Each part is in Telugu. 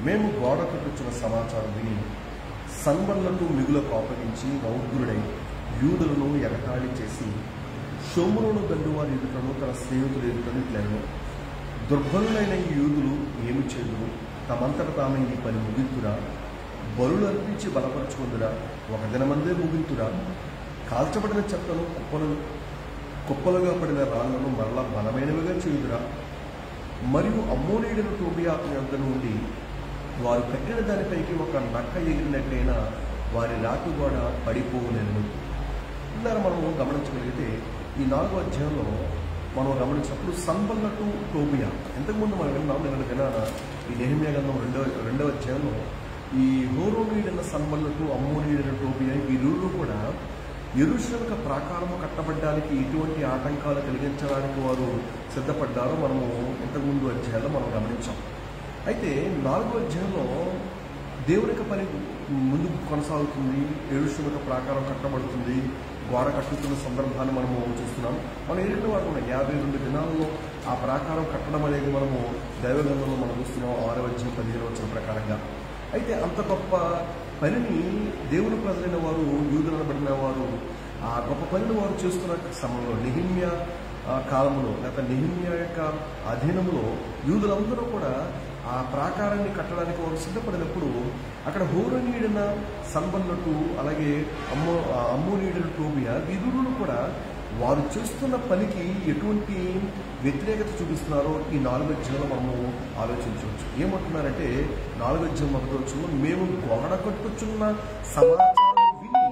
మేము గోడ కట్టుచున్న సమాచారం విని సన్బర్లకు మిగుల కోపగించి రౌద్రుడై యూదులను ఎగతాళి చేసి షోములను దండువారి ఎదుటను తన స్నేహితులు ఎదుటను ఇట్లను దుర్బలులైన ఈ యూదులు ఏమి చేదురు తమంతట తామే ఈ పని ముగింతురా బలులు అర్పించి బలపరచుకుందురా ఒక దినమందే ముగింతురా కాల్చబడిన చెత్తను కుప్పలు కుప్పలుగా పడిన రాళ్లను మరలా బలమైనవిగా చేయుదురా మరియు అమ్మోనీయుడిన టోబియాకు యొద్ద నుండి వారు కట్టిన దానిపైకి ఒక నక్క ఎగిరినట్టయినా వారి రాతి గోడ పడిపోవులేను ఇందాక మనము గమనించగలిగితే ఈ నాలుగో అధ్యాయంలో మనం గమనించినప్పుడు సంబల్లటు టోబియా ఇంతకుముందు మనం విన్నాం నిన్న వినాన ఈ నెహిమియా గంధం రెండవ రెండవ అధ్యాయంలో ఈ హోరోనీయుడైన సంబల్లటు అమ్మోనీయుడైన టోబియా వీరిరువురు కూడా ఎరుషుల ప్రాకారము కట్టబడ్డానికి ఎటువంటి ఆటంకాలు కలిగించడానికి వారు సిద్ధపడ్డారో మనము ఇంతకుముందు అధ్యాయంలో మనం గమనించాం అయితే నాలుగో అధ్యాయంలో దేవుని యొక్క పని ముందుకు కొనసాగుతుంది ఎరుషుల ప్రాకారం కట్టబడుతుంది గోడ కట్టుతున్న సందర్భాన్ని మనము చూస్తున్నాం మనం ఏంటంటే వారు ఉన్న యాభై రెండు దినాల్లో ఆ ప్రాకారం కట్టడం అనేది మనము దైవగంధంలో మనం చూస్తున్నాం ఆరో అధ్యాయం పదిహేను వచ్చిన ప్రకారంగా అయితే అంత గొప్ప పనిని దేవుని ప్రజలైన వారు యూదులనబడిన వారు ఆ గొప్ప పనిని వారు చేస్తున్న సమయంలో నిహిమ్య ఆ కాలంలో లేక నిహిమ్య యొక్క అధీనంలో యూదులందరూ కూడా ఆ ప్రాకారాన్ని కట్టడానికి వారు సిద్ధపడినప్పుడు అక్కడ హోరనీయుడిన సన్బన్నట్టు అలాగే అమ్మో ఆ అమ్మోనీయుడిన టోబియా వీరులు కూడా వారు చేస్తున్న పనికి ఎటువంటి వ్యతిరేకత చూపిస్తున్నారో ఈ నాలుగు అధ్యాయంలో మనము ఆలోచించవచ్చు ఏమంటున్నారంటే నాలుగు అధ్యాయం మొదటి మేము గోడ కట్టుచున్న సమాచారం విని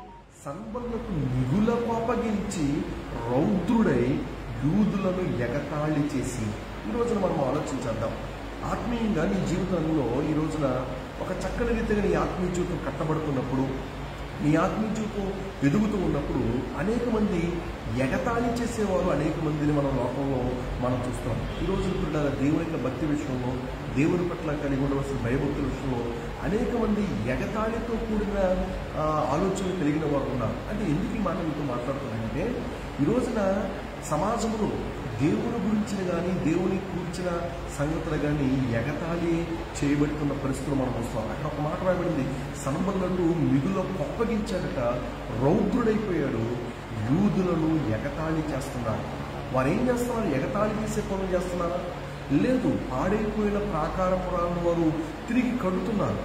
సంబలకు మిగుల కోపగించి రౌద్రుడై యూదులను ఎగతాళి చేసి ఈ రోజున మనం ఆలోచించేద్దాం ఆత్మీయంగా నీ జీవితంలో ఈ రోజున ఒక చక్కని రీతిగా నీ ఆత్మీయ జీవితం కట్టబడుతున్నప్పుడు నీ ఆత్మీయ జీవితం ఎదుగుతూ ఉన్నప్పుడు అనేక మంది ఎగతాళి చేసేవారు అనేక మందిని మన లోకంలో మనం చూస్తాం ఈ రోజు పిల్లల దేవుని యొక్క భక్తి విషయంలో దేవుని పట్ల కలిగి ఉండవలసిన భయభక్తుల విషయంలో అనేక మంది ఎగతాళితో కూడిన ఆ, ఆలోచనలు కలిగిన వారు ఉన్నారు అంటే ఎందుకు ఈ మాట మీతో మాట్లాడుతున్నానంటే ఈ రోజున సమాజంలో దేవుని గురించిన కానీ దేవుని కూర్చిన సంగతులు కానీ ఎగతాళి చేయబడుతున్న పరిస్థితులు మనం వస్తాం అక్కడ ఒక మాట రాయబడింది సంబంధులు మిగులో కొప్పగించాడట రౌద్రుడైపోయాడు యూదులను ఎగతాళి చేస్తున్నారు వారు ఏం చేస్తున్నారు ఎగతాళి చేసే పనులు చేస్తున్నారా లేదు పాడైపోయిన ప్రాకారపురాలను వారు తిరిగి కడుతున్నారు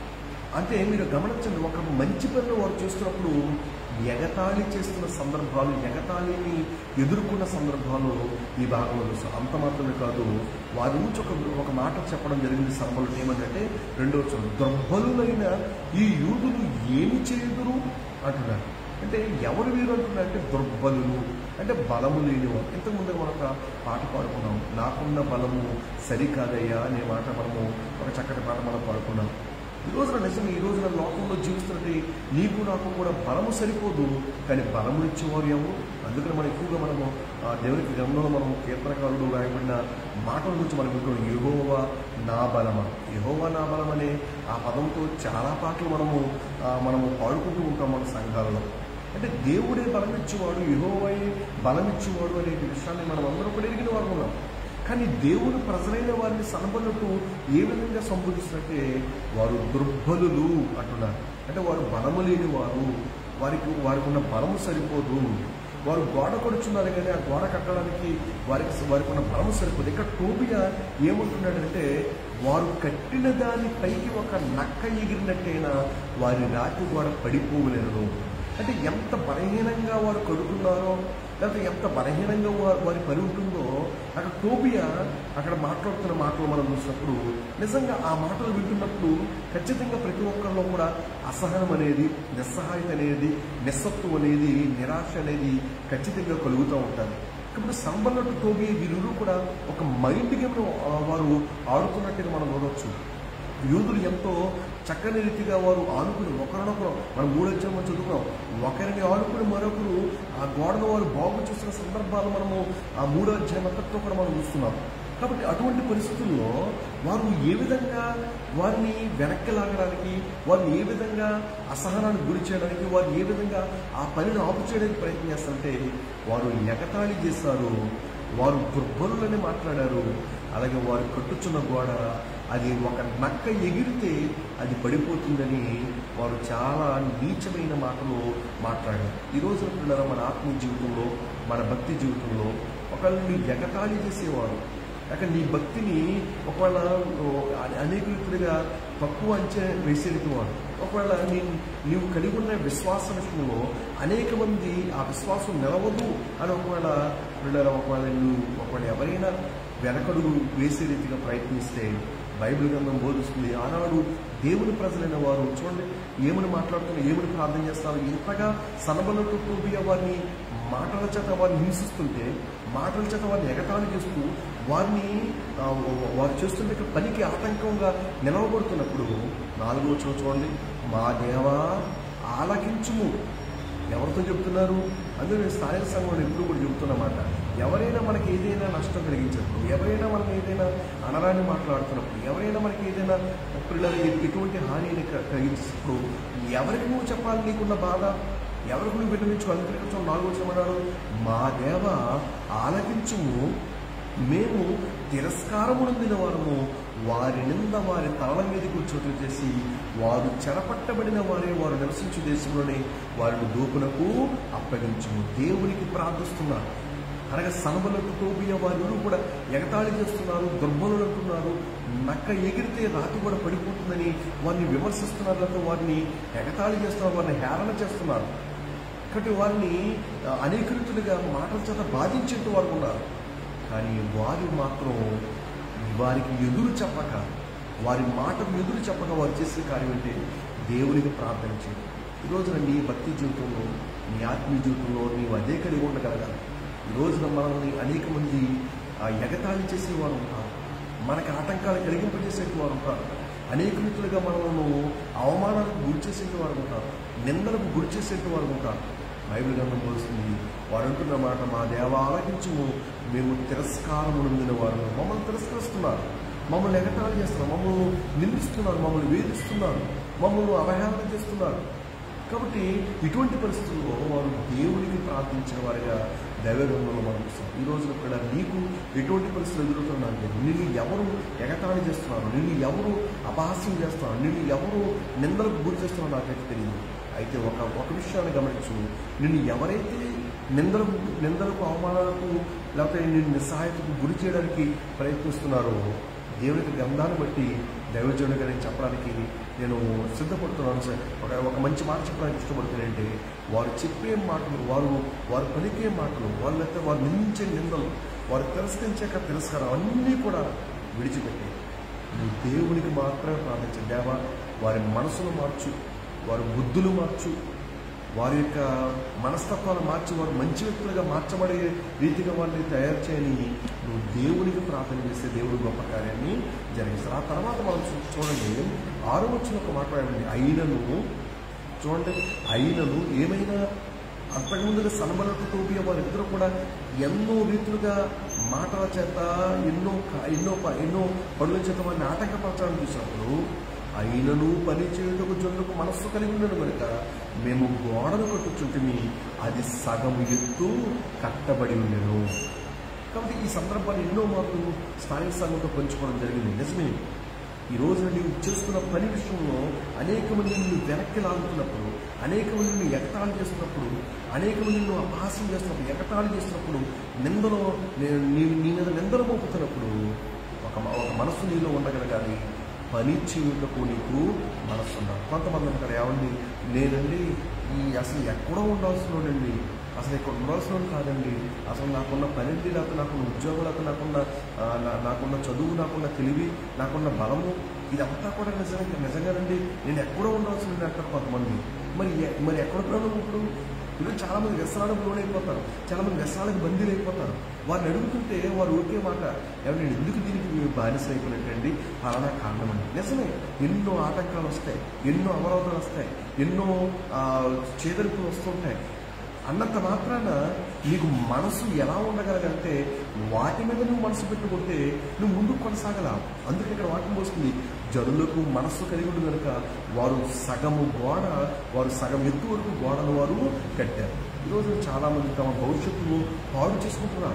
అంటే మీరు గమనించండి ఒక మంచి పనులు వారు చేస్తున్నప్పుడు ఎగతాళి చేస్తున్న సందర్భాలు ఎగతాళిని ఎదుర్కొన్న సందర్భాలు ఈ భాగంలో చూస్తాం అంత మాత్రమే కాదు వారి నుంచి ఒక ఒక మాట చెప్పడం జరిగింది సంబలు ఏమంటే రెండో చదువు దుర్బలులైన ఈ యూదులు ఏమి చేయుదురు అంటున్నారు అంటే ఎవరు వీరు అంటున్నారంటే దుర్బలులు అంటే బలము లేనివారు ఇంతకుముందు మనం ఒక పాట పాడుకున్నాం నాకున్న బలము సరికాదయ్యా అనే మాట మనము ఒక చక్కటి పాట మనం పాడుకున్నాం ఈ రోజున నిజంగా ఈ రోజున లోకంలో జీవిస్తున్నది నీకు నాకు కూడా బలము సరిపోదు కానీ బలము ఇచ్చేవారు ఎవరు అందుకని మనం ఎక్కువగా మనము ఆ దేవునికి గ్రంథంలో మనము కీర్తనకారుడు రాయబడిన మాటల గురించి మనం వింటున్నాం యహోవా నా బలమా యహోవా నా బలం అనే ఆ పదంతో చాలా పాటలు మనము ఆ, మనము పాడుకుంటూ ఉంటాం మన సంఘాలలో అంటే దేవుడే బలమిచ్చేవాడు యహోవై బలమిచ్చేవాడు అనే విషయాన్ని మనం అందరం కూడా ఎరిగిన వారు ఉన్నాం కానీ దేవుని ప్రజలైన వారిని సనబడుతూ ఏ విధంగా సంబోధిస్తున్నట్టే వారు దుర్బలులు అంటున్నారు అంటే వారు బలము లేని వారు వారికి వారికి ఉన్న బలము సరిపోదు వారు గోడ కొడుచున్నారు కానీ ఆ గోడ కట్టడానికి వారికి వారికి ఉన్న బలము సరిపోదు ఇక్కడ టోబియా ఏమంటున్నాడంటే వారు కట్టిన దాని పైకి ఒక నక్క ఎగిరినట్టయినా వారి రాతి గోడ పడిపోవలేరు అంటే ఎంత బలహీనంగా వారు కడుతున్నారో లేకపోతే ఎంత బలహీనంగా వారి వారి పని ఉంటుందో అక్కడ టోబియా అక్కడ మాట్లాడుతున్న మాటలు మనం చూసినప్పుడు నిజంగా ఆ మాటలు వింటున్నప్పుడు ఖచ్చితంగా ప్రతి ఒక్కరిలో కూడా అసహనం అనేది నిస్సహాయత అనేది నిస్సత్వం అనేది నిరాశ అనేది ఖచ్చితంగా కలుగుతూ ఉంటుంది కాబట్టి సంబన్నట్టు టోబియా వీరు కూడా ఒక మైండ్ గేమ్ వారు ఆడుతున్నట్టుగా మనం చూడవచ్చు యూదులు ఎంతో చక్కని రీతిగా వారు ఆనుకుని ఒకరినొకరు మనం మూడొచ్చామని చదువుకున్నాం ఒకరిని ఆనుకుని మరొకరు ఆ గోడను వారు బాగు చూస్తున్న సందర్భాలు మనము ఆ మూడో అధ్యాయం అంతటితో కూడా మనం చూస్తున్నాం కాబట్టి అటువంటి పరిస్థితుల్లో వారు ఏ విధంగా వారిని వెనక్కి లాగడానికి వారిని ఏ విధంగా అసహనానికి గురి చేయడానికి వారు ఏ విధంగా ఆ పనిని ఆపు చేయడానికి ప్రయత్నం చేస్తారంటే వారు ఎగతాళి చేస్తారు వారు దుర్బలులని మాట్లాడారు అలాగే వారు కట్టుచున్న గోడ అది ఒక నక్క ఎగిరితే అది పడిపోతుందని వారు చాలా నీచమైన మాటలు మాట్లాడారు ఈ రోజున పిల్లల మన ఆత్మీయ జీవితంలో మన భక్తి జీవితంలో ఒకళ్ళని ఎగతాళి చేసేవారు లేక నీ భక్తిని ఒకవేళ ఓ, అనేక రీతిగా తక్కువ అంచనా వేసేటి వాడు ఒకవేళ నీ నీవు కలిగి ఉన్న విశ్వాస విషయంలో అనేక మంది ఆ విశ్వాసం నిలవదు అని ఒకవేళ పిల్లల ఒకవేళ నువ్వు ఒకవేళ ఎవరైనా వెనకడుగు వేసే రీతిగా ప్రయత్నిస్తే బైబిల్ గ్రంథం బోధిస్తుంది ఆనాడు దేవుని ప్రజలైన వారు చూడండి ఏమని మాట్లాడుతున్నారు ఏమని ప్రార్థన చేస్తారు ఇంతగా సనబలతో టోబియా వారిని మాటల చేత వారిని హింసిస్తుంటే మాటల చేత వారిని ఎగతాళి చేస్తూ వారిని ఆ, వారు చేస్తుంటే పనికి ఆటంకంగా నిలవబడుతున్నప్పుడు నాలుగో వచనం చూడండి మా దేవా ఆలకించుము ఎవరితో చెప్తున్నారు అందులో నేను స్థానిక సంఘంలో ఎప్పుడు కూడా చెబుతున్నమాట ఎవరైనా మనకి ఏదైనా నష్టం కలిగించినప్పుడు ఎవరైనా మనకి ఏదైనా అనరాని మాట్లాడుతున్నప్పుడు ఎవరైనా మనకి ఏదైనా పిల్లలు ఎటువంటి హానిని క- కలిగించినప్పుడు ఎవరికి నువ్వు చెప్పాలి నీకున్న బాధ ఎవరికి నువ్వు విన్నవించు అనుగ్రహించడం నాలుగో చెప్పన్నాడు మా దేవ ఆలకించుము మేము తిరస్కారము నొందిన వారము వారి నింద వారి తలల మీద కూర్చోట్లు చేసి వారు చెరపట్టబడిన వారే వారు నివసించు దేశంలోనే వారిని దూపునకు అప్పగించుము దేవునికి ప్రార్థిస్తున్నారు అనగా సనబలకు టోబియా వారు కూడా ఎగతాళి చేస్తున్నారు దుర్బలులు అంటున్నారు నక్క ఎగిరితే రాతి కూడా పడిపోతుందని వారిని విమర్శిస్తున్నారు లేకపోతే వారిని ఎగతాళి చేస్తున్నారు వారిని హేళన చేస్తున్నారు కాబట్టి వారిని ఆ, అనేక రీతులుగా మాటల చేత బాధించేట్టు వారు ఉన్నారు కానీ వారు మాత్రం వారికి ఎదురు చెప్పక వారి మాటకు ఎదురు చెప్పక వారు చేసే కార్యం ఏంటి దేవునికి ప్రార్థన చేయడం ఈ రోజున నీ భక్తి జీవితంలో నీ ఆత్మీయ జీవితంలో నీవు అదే కలిగి ఉండగలగాలి ఈ రోజున మనల్ని అనేక మంది ఆ, ఎగతాళి చేసేవారు ఉంటారు మనకి ఆటంకాలు కలిగింపజేసేటి వారు ఉంటారు అనేక రీతులుగా మనలను అవమానాలకు గురి చేసేటి వారు ఉంటారు నిందలకు గురి చేసేటి వారు ఉంటారు బైబిల్ గ్రంథం పోస్తుంది వారు అంటున్న మాట మా దేవ ఆలకించుము మేము తిరస్కారము నొందిన వారు మమ్మల్ని తిరస్కరిస్తున్నారు మమ్మల్ని ఎగతాళి చేస్తున్నారు మమ్మల్ని నిందిస్తున్నారు మమ్మల్ని వేధిస్తున్నారు మమ్మల్ని అవహేళన చేస్తున్నారు కాబట్టి ఇటువంటి పరిస్థితుల్లో వారు దేవునికి ప్రార్థించిన వారిగా దైవగ్రంథంలో మనం చూస్తాం ఈ రోజున కూడా నీకు ఎటువంటి పరిస్థితులు ఎదురుతున్నారు లేదు నిన్ను ఎవరు ఎగతాళి చేస్తున్నారు నిన్ను ఎవరు అపహాస్యం చేస్తున్నారు నిన్ను ఎవరు నిందలకు గురి చేస్తున్నారో నాకైతే తెలియదు అయితే ఒక ఒక విషయాన్ని గమనించు నిన్ను ఎవరైతే నిందలకు నిందలకు అవమానాలకు లేకపోతే నిన్ను నిస్సహాయతకు గురి చేయడానికి ప్రయత్నిస్తున్నారో దేవునికి గ్రంథాన్ని బట్టి దైవజనుడిగా నేను చెప్పడానికి నేను సిద్ధపడుతున్నాను సార్ ఒక ఒక మంచి మాట చెప్పడానికి ఇష్టపడుతున్నానంటే వారు చెప్పే మాటలు వారు వారు పలికే మాటలు వాళ్ళైతే వారు నిందించే నిందలు వారు తిరస్కరించాక తిరస్కారం అన్నీ కూడా విడిచిపెట్టి నువ్వు దేవునికి మాత్రమే ప్రార్థించు దేవా వారి మనసును మార్చు వారి బుద్ధులు మార్చు వారి యొక్క మనస్తత్వాలు మార్చి వారు మంచి వ్యక్తులుగా మార్చబడే రీతిగా వారిని తయారు చేయని నువ్వు దేవునికి ప్రార్థన చేస్తే దేవుడు గొప్ప కార్యాన్ని జరిగిస్తారు ఆ తర్వాత మనం చూ- చూడండి ఆరో వచ్చిన ఒక మాట్లాడండి అయినను చూడండి అయినను ఏమైనా అంతకుముందుగా సన్మనకు టోపియా వారిద్దరూ కూడా ఎన్నో రీతులుగా మాటల చేత ఎన్నో క- ఎన్నో ప- ఎన్నో పనుల చేత వారిని ఆటంకపరచాలని చూసినప్పుడు అయినను పని చేయుటకు జనులకు మనస్సు కలిగి ఉండను కనుక మేము గోడను కట్టుచుంటిమి అది సగం ఎత్తు కట్టబడి ఉండెను కాబట్టి ఈ సందర్భాన్ని ఎన్నో మార్పులు స్థానిక సంఘంతో పంచుకోవడం జరిగింది నిజమే ఈ రోజున నీవు చేస్తున్న పని విషయంలో అనేక మంది నిన్ను వెనక్కి లాగుతున్నప్పుడు అనేక మంది నిన్ను ఎగతాళి చేస్తున్నప్పుడు అనేక మంది నిన్ను అపహాస్యం చేస్తున్నప్పుడు ఎగతాళి చేస్తున్నప్పుడు నిందలో నే- నీ నీ మీద నిందలు మోపుతున్నప్పుడు ఒక మ- ఒక మనస్సు నీలో ఉండగలగాలి పని చేయుటకు నీకు మనస్సు ఉండాలి కొంతమంది అంటారు ఏమండి నేనండి ఈ అసలు ఎక్కడో ఉండాల్సినోడండి అసలు ఇక్కడ ఉండాల్సిన వాడు కాదండి అసలు నాకున్న పనింటి లేకపోతే నాకున్న ఉద్యోగం లేకపోతే నాకున్న ఆ, నా- నాకున్న చదువు నాకున్న తెలివి నాకున్న బలము ఇదంతా కూడా నిజంగా నిజంగానండి నేను ఎక్కడో ఉండాల్సిన అంటారు కొంతమంది మరి ఎ- మరి ఎక్కడ ఉన్నాను ఇప్పుడు ఈరోజు చాలా మంది వ్యసనాలకు లోనైపోతారు చాలా మంది వ్యసనాలకు బందీలు అయిపోతారు వారిని అడుగుతుంటే వారు ఒకే మాట ఎవరు నేను ఎందుకు దీనికి మీరు బానిస అయిపోయినట్టండి ఫలానా కారణం అండి నిజమే ఎన్నో ఆటంకాలు వస్తాయి ఎన్నో అవరోధాలు వస్తాయి ఎన్నో ఆ, చేదరిపులు వస్తుంటాయి అన్నంత మాత్రాన నీకు మనసు ఎలా ఉండగలగంటే వాటి మీద నువ్వు మనసు పెట్టుకుంటే నువ్వు ముందుకు కొనసాగలా అందుకే ఇక్కడ వాక్యం పోస్తుంది జనులకు మనస్సు కలిగి ఉంది కనుక వారు సగము గోడ వారు సగం ఎత్తు వరకు గోడను వారు కట్టారు ఈరోజు చాలా మంది తమ భవిష్యత్తును పాడు చేసుకుంటున్నారు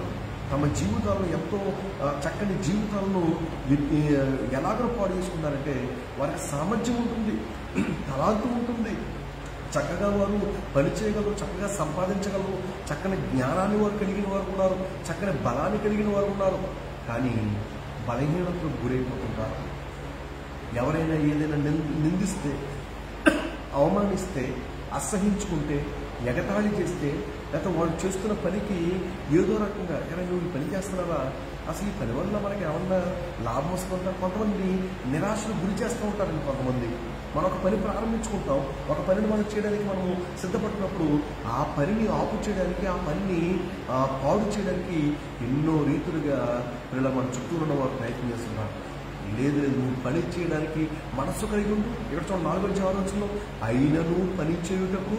తమ జీవితాలను ఎంతో ఆ, చక్కని జీవితాలను వి- ఈ, ఎలాగో పాడు చేసుకున్నారంటే వారికి సామర్థ్యం ఉంటుంది తలాంతు ఉంటుంది చక్కగా వారు పని చేయగలరు చక్కగా సంపాదించగలరు చక్కని జ్ఞానాన్ని వారు కలిగిన వారు ఉన్నారు చక్కని బలాన్ని కలిగిన వారు ఉన్నారు కానీ బలహీనతకు గురైపోతుంటారు ఎవరైనా ఏదైనా నిం- నిందిస్తే అవమానిస్తే అసహించుకుంటే ఎగతాళి చేస్తే లేకపోతే వాళ్ళు చేస్తున్న పనికి ఏదో రకంగా ఎక్కడ నువ్వు ఈ పని చేస్తున్నావా అసలు ఈ పని వల్ల మనకి ఏమన్నా లాభం వస్తుంటారు కొంతమంది నిరాశకు గురి చేస్తూ ఉంటారండి కొంతమంది మనం ఒక పని ప్రారంభించుకుంటాం ఒక పనిని మనం చేయడానికి మనము సిద్ధపడినప్పుడు ఆ పనిని ఆపు చేయడానికి ఆ పనిని ఆ, పాడు చేయడానికి ఎన్నో రీతులుగా వీళ్ళ మన చుట్టూ ఉన్న వారు ప్రయత్నం చేస్తున్నారు లేదు లేదు నువ్వు పని చేయడానికి మనస్సు కలిగి ఉండు ఇక్కడ చూడండి నాలుగో ఆలోచనలో అయినను పని చేయుటకు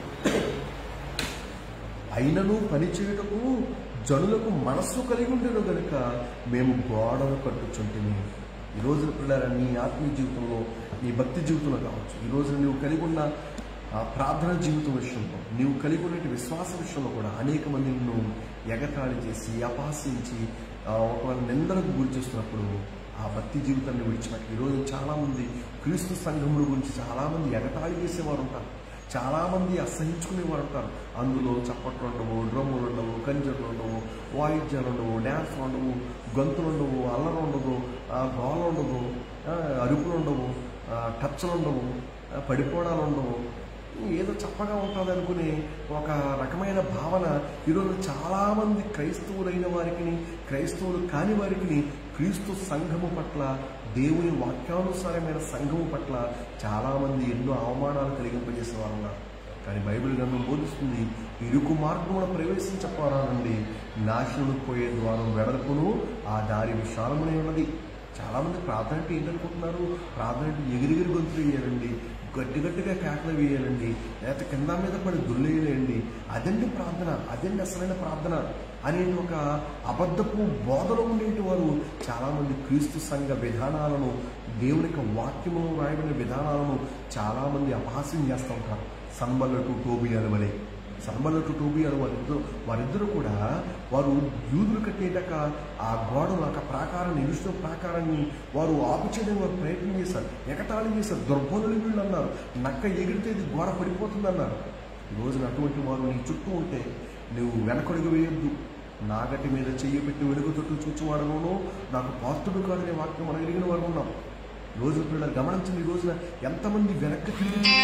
అయినను పని చేయుటకు జనులకు మనస్సు కలిగి ఉండేను గనుక మేము గోడను కట్టుచుంటిమి ఈ రోజు పిల్లల నీ ఆత్మీయ జీవితంలో నీ భక్తి జీవితంలో కావచ్చు ఈ రోజు నువ్వు కలిగి ఉన్న ఆ ప్రార్థన జీవితం విషయంలో నీవు కలిగి ఉన్న విశ్వాస విషయంలో కూడా అనేక మంది నిన్ను ఎగతాళి చేసి అపహాసించి ఆ, ఒకవేళ నిందలకు గురి చేస్తున్నప్పుడు ఆ భక్తి జీవితాన్ని విడిచిపెట్టి ఈరోజు చాలామంది క్రీస్తు సంఘముల గురించి చాలామంది ఎగతాళి చేసేవారు ఉంటారు చాలామంది అసహించుకునేవారు ఉంటారు అందులో చప్పట్లు ఉండవు డ్రమ్ములు ఉండవు కంజర్లు ఉండవు వాయిద్యాలు ఉండవు డ్యాన్స్ ఉండవు గొంతులు ఉండవు అల్లరి ఉండదు ఆ, గోల ఉండదు ఆ, అరుపులు ఉండవు ఆ, టచ్లు ఉండవు ఆ, పడిపోవడాలు ఉండవు ఏదో చప్పగా ఉంటుంది అనుకునే ఒక రకమైన భావన ఈరోజు చాలామంది క్రైస్తవులైన వారికి క్రైస్తవులు కాని వారికి క్రీస్తు సంఘము పట్ల దేవుని వాక్యానుసారమైన సంఘము పట్ల చాలామంది ఎన్నో అవమానాలు కలిగింపజేసే వారు ఉన్నారు కానీ బైబిల్ గ్రంథం బోధిస్తుంది ఇరుకు మార్గమున ప్రవేశించపోరానండి నాశనము పోయే ద్వారం వెడల్పును ఆ దారి విశాలమునే ఉన్నది చాలామంది ప్రార్థన అంటే ఏంటనుకుంటున్నారు ప్రార్థన అంటే ఎగిరిగిరి గొంతులు వేయాలండి గట్టి గట్టిగా కేకలు వేయాలండి లేకపోతే కింద మీద పడి దుల్లేయాలండి అదండి ప్రార్థన అదండి అసలైన ప్రార్థన అనే ఒక అబద్ధపు బోధలో ఉండేటి వారు చాలామంది క్రీస్తు సంఘ విధానాలను దేవుని యొక్క వాక్యములో రాయబడిన విధానాలను చాలామంది అపహాస్యం చేస్తూ ఉంటారు సన్బల్లటు టోబియాల వలె సన్బల్లటు టోబియాలు వారిద్దరు వారిద్దరూ కూడా వారు యూదులు కట్టేటక ఆ గోడలు ఆ ప్రాకారాన్ని ఇరుష్ణ ప్రాకారాన్ని వారు ఆపు చేయడానికి వారు ప్రయత్నం చేశారు ఎగతాళి చేశారు దుర్బోధులు వీళ్ళు అన్నారు నక్క ఎగిరితే ఇది గోడ పడిపోతుంది అన్నారు ఈ రోజున అటువంటి వారు నీ చుట్టూ ఉంటే నువ్వు వెనకడుగు వేయొద్దు నాగటి మీద చెయ్యి పెట్టి వెలుగు తొట్టు చూచువాడను నాకు పాత్రుడు కాడనే వాక్యం మనం ఎరిగిన వారు ఉన్నాం ఈ రోజు పిల్లలు గమనించండి ఈ రోజున ఎంతమంది వెనక్కి తిరిగి చూసి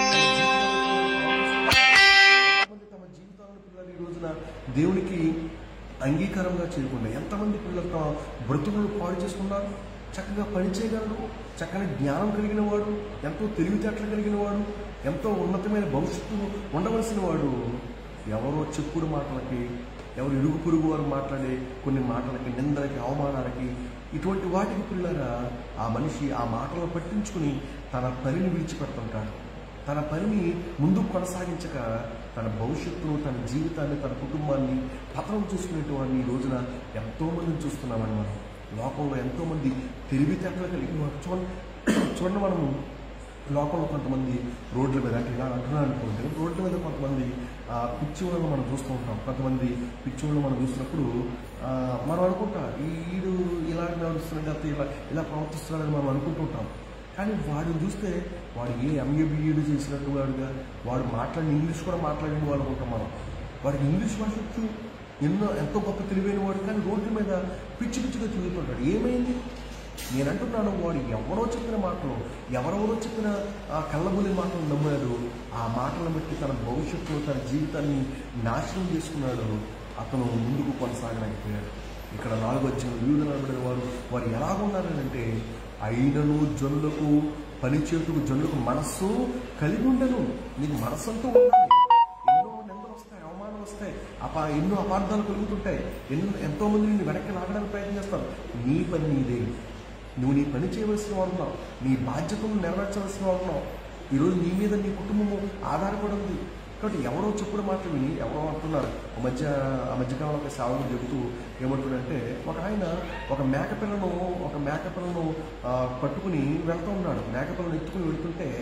ఎంతమంది తమ జీవితాలను పిల్లలు ఈ రోజున దేవునికి అంగీకారంగా చేయకుండా ఎంతమంది పిల్లలు తమ బ్రతుకులను పాడు చేసుకున్నారు చక్కగా పని చేయగలడు చక్కని జ్ఞానం కలిగిన వాడు ఎంతో తెలివితేటలు కలిగిన వాడు ఎంతో ఉన్నతమైన భవిష్యత్తు ఉండవలసిన వాడు ఎవరో చెప్పుడు మాటలకి ఎవరు ఇరుగు పొరుగు వారు మాట్లాడే కొన్ని మాటలకి నిందలకి అవమానాలకి ఇటువంటి వాటికి పిల్లరా ఆ మనిషి ఆ మాటలను పట్టించుకుని తన పనిని విడిచిపెడుతుంటాడు తన పనిని ముందుకు కొనసాగించక తన భవిష్యత్తును తన జీవితాన్ని తన కుటుంబాన్ని పతనం చూసుకునేటువంటి ఈ రోజున ఎంతో మందిని చూస్తున్నామని మనం లోకంలో ఎంతో మంది తెలివితేటలు కలిగిన వారు చూడండి చూడండి మనము లోకంలో కొంతమంది రోడ్ల మీద అంటే ఇలా అంటున్నాను అనుకోండి రోడ్ల మీద కొంతమంది ఆ, పిచ్చి వాళ్ళని మనం చూస్తూ ఉంటాం కొంతమంది పిచ్చి వాళ్ళని మనం చూసినప్పుడు ఆ, మనం అనుకుంటా ఈ ఈడు ఇలా నడుస్తున్నాడు లేకపోతే ఇలా ఇలా ప్రవర్తిస్తున్నాడని మనం అనుకుంటుంటాం కానీ వాడిని చూస్తే వాడు ఏ ఎంఏ బీఈడి చేసినట్టు వాడుగా వాడు మాట్లాడిన ఇంగ్లీష్ కూడా మాట్లాడిన వాళ్ళు అనుకుంటాం మనం వాడికి ఇంగ్లీష్ భాష వచ్చు ఎన్నో ఎంతో గొప్ప తెలివైన వాడు కానీ రోడ్ల మీద పిచ్చి పిచ్చిగా తిరుగుతుంటాడు ఏమైంది నేను అంటున్నాను వాడు ఎవరో చెప్పిన మాటలు ఎవరెవరో చెప్పిన ఆ కళ్ళబులి మాటలు నమ్మాడు ఆ మాటలను బట్టి తన భవిష్యత్తు తన జీవితాన్ని నాశనం చేసుకున్నాడు అతను ముందుకు కొనసాగలేకపోయాడు ఇక్కడ నాలుగు వచ్చిన వివిధ నిలబడిన వారు వారు ఎలాగున్నారంటే అయినను జనులకు పనిచేతుకు జనులకు మనస్సు కలిగి ఉండను నీకు మనస్సంతా ఉండాలి ఎన్నో నిందలు వస్తాయి అవమానం వస్తాయి అపా ఎన్నో అపార్థాలు కలుగుతుంటాయి ఎన్నో ఎంతో మంది నిన్ను వెనక్కి లాగడానికి ప్రయత్నం చేస్తారు నీ పని నీదే నువ్వు నీ పని చేయవలసిన వాడున్నావు నీ బాధ్యతను నెరవేర్చవలసిన వాడున్నావు ఈరోజు నీ మీద నీ కుటుంబము ఆధారపడి ఉంది కాబట్టి ఎవరో చెప్పుడు మాటలు విని ఎవరో అంటున్నారు ఆ మధ్య ఆ మధ్యకాలంలో ఒక సేవలు చెబుతూ ఏమంటున్నాడంటే ఒక ఆయన ఒక మేకపిల్లను ఒక మేకపిల్లను ఆ, పట్టుకుని వెళ్తూ ఉన్నాడు మేకపిల్లను ఎత్తుకుని వెళ్తుంటే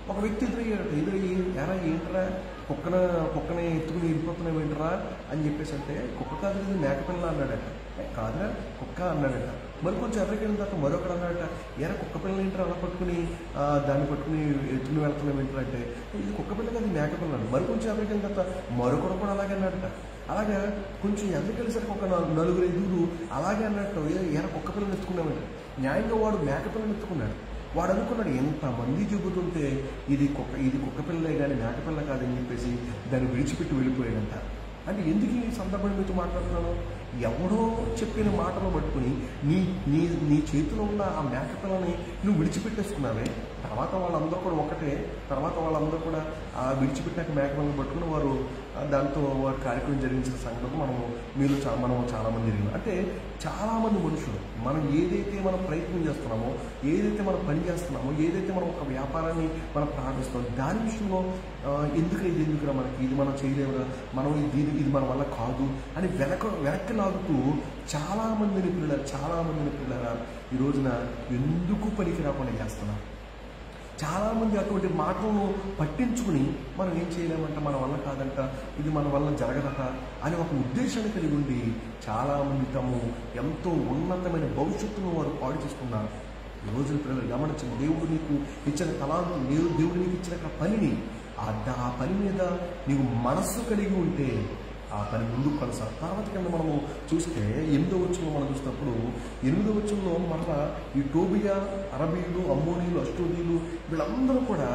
ఒక వ్యక్తి ఎదురయ్యాడట ఎదురయ్యి ఎరా ఏంట్రా కుక్కన కుక్కని ఎత్తుకుని వెళ్ళిపోతున్నావు ఏంట్రా అని చెప్పేసి అంటే కుక్క కాదు ఇది మేకపిల్ల అన్నాడట "ఏ, కాదురా కుక్క అన్నాడట మరి కొంచెం ఎర్రకెళ్ళిన తర్వాత మరొకడు అన్నాడట ఎర కుక్క పిల్ల ఏంట్రా అలా పట్టుకుని ఆ, దాన్ని పట్టుకుని ఎత్తుకుని వెళ్తున్నావు ఏంట్రా అంటే ఇది కుక్క పిల్ల కాదు ఇది మేకపిల్ల అన్నాడు మరి కొంచెం ఎర్రకెళ్ళిన తర్వాత మరొకడు కూడా అలాగే అన్నాడట అలాగా కొంచెం ఎర్రకెళ్ళేసరికి ఒక నలు- నలుగురు ఐదుగురు అలాగే అన్నట్టు "ఏ, ఎర కుక్క పిల్లని ఎత్తుకున్నామంటే న్యాయంగా వాడు మేకపిల్లని ఎత్తుకున్నాడు వాడు అనుకున్నాడు ఎంతమంది చెబుతుంటే ఇది కుక్క ఇది కుక్క పిల్లలే కానీ మేకపిల్ల కాదని చెప్పేసి దాన్ని విడిచిపెట్టి వెళ్ళిపోయాడంట అంటే ఎందుకు ఈ సందర్భం మీతో మాట్లాడుతున్నాను ఎవడో చెప్పిన మాటలు పట్టుకుని నీ నీ నీ చేతిలో ఉన్న ఆ మేకపిల్లని నువ్వు విడిచిపెట్టేసుకున్నావే తర్వాత వాళ్ళందరూ కూడా ఒకటే తర్వాత వాళ్ళందరూ కూడా ఆ విడిచిపెట్టాక మేకపిల్లని పట్టుకుని వారు ఆ, దాంతో వారి కార్యక్రమం జరిగించిన సంగతి మనం మీరు చా- మనం చాలామంది జరిగింది అంటే చాలామంది మనుషులు మనం ఏదైతే మనం ప్రయత్నం చేస్తున్నామో ఏదైతే మనం పని చేస్తున్నామో ఏదైతే మనం ఒక వ్యాపారాన్ని మనం ప్రారంభిస్తున్నామో దాని విషయంలో ఆ, ఎందుకు ఇది ఎందుకురా మనకి ఇది మనం చేయలేమురా మనం ఇది ఇది మన వల్ల కాదు అని వెనక వెనక్కి లాగుతూ చాలామందిని పిల్లల చాలామందిని పిల్లల ఈ రోజున ఎందుకు పనికి రాకుండా చేస్తున్నారు చాలామంది అటువంటి మాటలను పట్టించుకుని మనం ఏం చేయలేమంట మన వల్ల కాదంట ఇది మన వల్ల జరగదట అని ఒక ఉద్దేశాన్ని కలిగి ఉండి చాలామంది తాము ఎంతో ఉన్నతమైన భవిష్యత్తును వారు పాడు చేసుకున్నారు ఈ రోజున పిల్లలు గమనించండి దేవుడు నీకు ఇచ్చిన తలాంతం దేవుడు దేవుడు నీకు ఇచ్చిన పనిని ఆ ద- ఆ పని మీద నీకు మనస్సు కలిగి ఉంటే ఆ పని ముందుకు కొనసాగు తర్వాత కింద మనము చూస్తే ఎనిమిదో వచ్చంలో మనం చూసినప్పుడు ఎనిమిదో వచ్చంలో మరలా ఈ టోబియా అరబీలు అమ్మోనీలు అష్టోదీలు వీళ్ళందరూ కూడా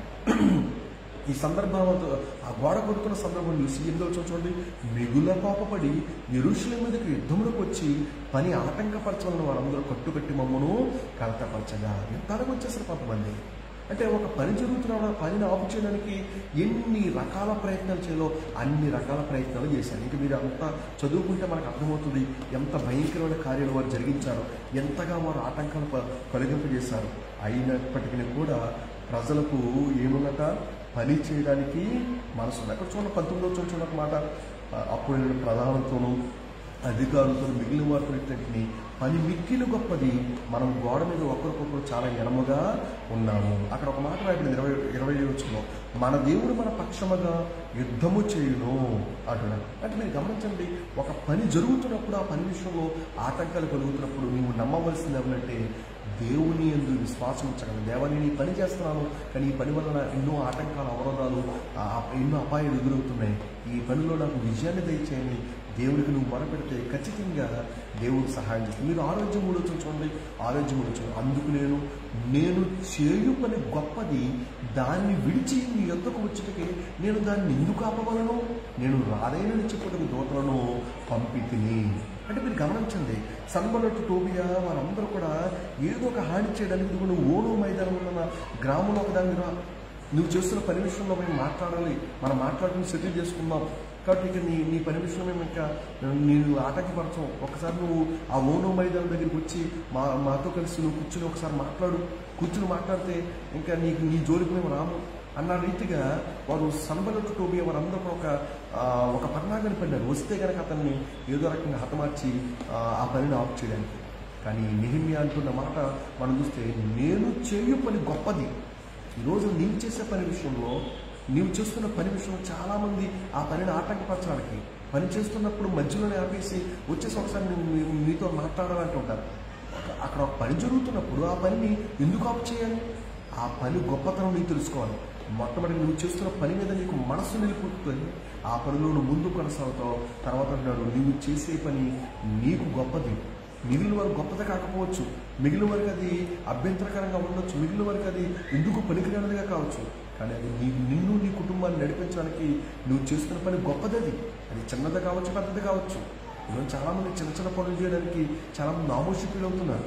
ఈ సందర్భంతో ఆ గోడ కొడుకున్న సందర్భం చూసి ఎనిమిదో వచ్చం చూడండి మిగుల పాపపడి ఎరుషుల మీదకి యుద్ధములకు వచ్చి పని ఆటంకపరచాలని వారందరూ కట్టుకట్టి మమ్మను కలతపరచగా యుద్ధానికి వచ్చేసారు కొంతమంది అంటే ఒక పని జరుగుతున్న పనిని ఆపు చేయడానికి ఎన్ని రకాల ప్రయత్నాలు చేయాలో అన్ని రకాల ప్రయత్నాలు చేశారు ఇంకా మీరు అంతా చదువుకుంటే మనకు అర్థమవుతుంది ఎంత భయంకరమైన కార్యాలు వారు జరిగించారు ఎంతగా వారు ఆటంకాలు ప- కలిగింపజేశారు అయినప్పటికీ కూడా ప్రజలకు ఏమున్నట పని చేయడానికి మనసు ఉంది. అక్కడ చూడండి పంతొమ్మిదో చూడండి ఒక మాట ఆ, అప్పుడు నేను ప్రధానంతోనూ అధికారులతో మిగిలిన వారిని పని మిక్కిలు గొప్పది మనం గోడ మీద ఒకరికొకరు చాలా ఎనముగా ఉన్నాము అక్కడ ఒక మాట రాయబడింది ఇరవై ఇరవై వచ్చులో మన దేవుడు మన పక్షముగా యుద్ధము చేయును అంటున్నాడు అంటే మీరు గమనించండి ఒక పని జరుగుతున్నప్పుడు ఆ పని విషయంలో ఆటంకాలు కలుగుతున్నప్పుడు నీవు నమ్మవలసింది ఏమంటే దేవుని ఎందు విశ్వాసం ఉంచగలను దేవాన్ని నీ పని చేస్తున్నాను కానీ ఈ పని వలన ఎన్నో ఆటంకాలు అవరోధాలు ఆ, ఎన్నో అపాయాలు ఎదురవుతున్నాయి ఈ పనిలో నాకు విజయాన్ని దయచేయని దేవుడికి నువ్వు మొరపెడితే ఖచ్చితంగా దేవుడు సహాయం చేస్తుంది మీరు ఆరోగ్యం మూడొచ్చు చూడండి ఆరోగ్యం మూడొచ్చు అందుకు నేను నేను చేయు పని గొప్పది దాన్ని విడిచి నీ యొద్దకు వచ్చుటకి నేను దాన్ని ఎందుకు ఆపవలను నేను రాలేనని చెప్పుటకు దూతలను పంపి తిని అంటే మీరు గమనించండి సన్బలట్టు టోబియా వారందరూ కూడా ఏదో ఒక హాని చేయడానికి ఇదిగో నువ్వు ఓను మైదానంలో ఉన్న గ్రామంలో ఒక దాని రా నువ్వు చేస్తున్న పని విషయంలో మేము మాట్లాడాలి మనం మాట్లాడుకుని సెటిల్ చేసుకుందాం కాబట్టి ఇక నీ నీ పని విషయంలో మేము ఇంకా నేను ఆటంకపరచం ఒకసారి నువ్వు ఆ ఓనో మైదానం దగ్గరికి వచ్చి మా మాతో కలిసి నువ్వు కూర్చుని ఒకసారి మాట్లాడు కూర్చుని మాట్లాడితే ఇంకా నీకు నీ జోలికి మేము రాము అన్న రీతిగా వారు సన్బలట్టు టోబియా వారందరూ కూడా ఒక ఆ, ఒక పన్నాగాన్ని పడినారు వస్తే కనుక అతన్ని ఏదో రకంగా హతమార్చి ఆ, ఆ పనిని ఆఫ్ చేయడానికి కానీ నిహిమ్య అంటున్న మాట మనం చూస్తే నేను చేయు పని గొప్పది ఈరోజు నీవు చేసే పని విషయంలో నీవు చేస్తున్న పని విషయంలో చాలామంది ఆ పనిని ఆటంకపరచడానికి పని చేస్తున్నప్పుడు మధ్యలోనే ఆపేసి వచ్చేసి ఒకసారి నువ్వు మీ- మీతో మాట్లాడాలంటుంటారు ఒక- అక్కడ ఒక పని జరుగుతున్నప్పుడు ఆ పనిని ఎందుకు ఆఫ్ చేయాలి ఆ పని గొప్పతనం నీకు తెలుసుకోవాలి మొట్టమొదటి నువ్వు చేస్తున్న పని మీద నీకు మనస్సు నిలుపుతుంది ఆ పనిలో నువ్వు ముందు కొనసాగుతావు తర్వాత అంటున్నాడు నువ్వు చేసే పని నీకు గొప్పది మిగిలిన వారు గొప్పది కాకపోవచ్చు మిగిలిన వారికి అది అభ్యంతరకరంగా ఉండొచ్చు మిగిలిన వారికి అది ఎందుకు పనికిరానిదిగా కావచ్చు కానీ అది నీ నిన్ను నీ కుటుంబాన్ని నడిపించడానికి నువ్వు చేస్తున్న పని గొప్పది అది అది చిన్నది కావచ్చు పెద్దది కావచ్చు ఈరోజు చాలామంది చిన్న చిన్న పనులు చేయడానికి చాలామంది నామోషి ఫీల్ అవుతున్నారు